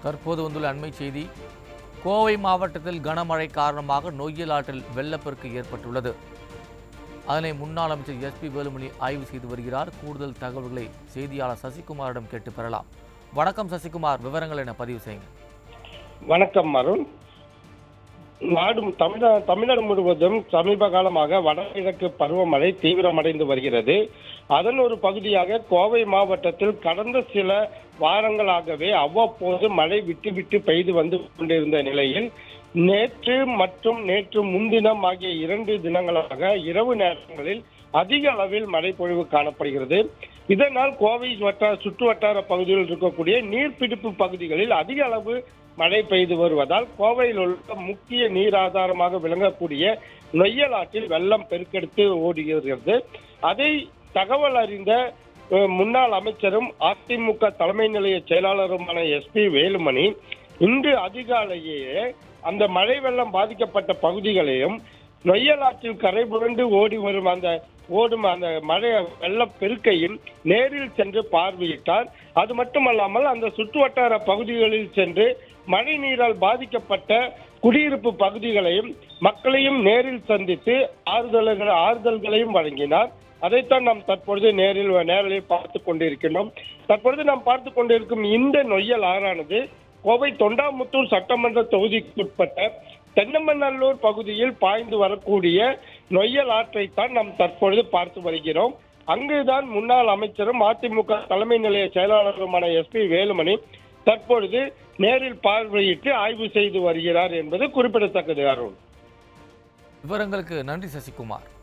தற்போது வந்துள்ள அண்மை செய்தி கோவை மாவட்டத்தில் கனமழை காரணமாக நொய்யல் ஆற்றில் வெள்ளப்பெருக்கு ஏற்பட்டுள்ளது அதனை முன்னாள் அமைச்சர் எஸ்பி வேலுமணி ஆய்வு செய்து வருகிறார் கூடுதல் தகவல்களை செய்தியாளர் சசிகுமாரிடம் கேட்டு பெறலாம் வணக்கம் சசிகுமார் விவரங்கள் என பதிவு செய்யுங்க வணக்கம் அருண் நாடு தமிழ தமிழ்நாடு முழுவதும் சமீப காலமாக வடகிழக்கு பருவமழை தீவிரமடைந்து வருகிறது அதன் ஒரு பகுதியாக கோவை மாவட்டத்தில் கடந்த சில வாரங்களாகவே அவ்வப்போது மழை விட்டு விட்டு பெய்து வந்து கொண்டிருந்த நிலையில் நேற்று மற்றும் நேற்று முன்தினம் ஆகிய இரண்டு தினங்களாக இரவு நேரங்களில் அதிக அளவில் மழை பொழிவு காணப்படுகிறது இதனால் கோவை வட்டார சுற்று வட்டார பகுதியில் இருக்கக்கூடிய நீர்பிடிப்பு பகுதிகளில் அதிக அளவு மழை பெய்து வருவதால் கோவையில் உள்ள முக்கிய நீர் ஆதாரமாக விளங்கக்கூடிய நொய்யல் ஆற்றில் வெள்ளம் பெருக்கெடுத்து ஓடுகிறது அதை தகவல் அறிந்த அஹ், முன்னாள் அமைச்சரும் அதிமுக தலைமை நிலைய செயலாளருமான எஸ்பி வேலுமணி இன்று அதிகாலையே அந்த மழை வெள்ளம் பாதிக்கப்பட்ட பகுதிகளையும் நொய்யல் ஆற்றில் கரை புரண்டு ஓடி வரும் அந்த ஓடும் அந்த மழை வெள்ள பெருக்கையும் நேரில் சென்று பார்வையிட்டார் அது மட்டுமல்லாமல் அந்த சுற்றுவட்டார பகுதிகளில் சென்று மழை நீரால் பாதிக்கப்பட்ட குடியிருப்பு பகுதிகளையும் மக்களையும் நேரில் சந்தித்து ஆறுதல்கள் ஆறுதல்களையும் வழங்கினார் அதைத்தான் நாம் தற்பொழுது நேரில் நேரில் பார்த்து கொண்டிருக்கின்றோம் தற்பொழுது நாம் பார்த்து கொண்டிருக்கும் இந்த நொய்யல் ஆறானது கோவை தொண்டாமுத்தூர் சட்டமன்ற தொகுதிக்குட்பட்ட தென்னமநல்லூர் பகுதியில் பாய்ந்து வரக்கூடிய நொய்யல் ஆற்றைத்தான் நாம் தற்பொழுது பார்த்து வருகிறோம் அங்குதான் முன்னாள் அமைச்சரும் அதிமுக தலைமை நிலைய செயலாளருமான எஸ்பி வேலுமணி தற்பொழுது நேரில் பார்வையிட்டு ஆய்வு செய்து வருகிறார் என்பது குறிப்பிடத்தக்கது அருண் விவரங்களுக்கு நன்றி சசிகுமார்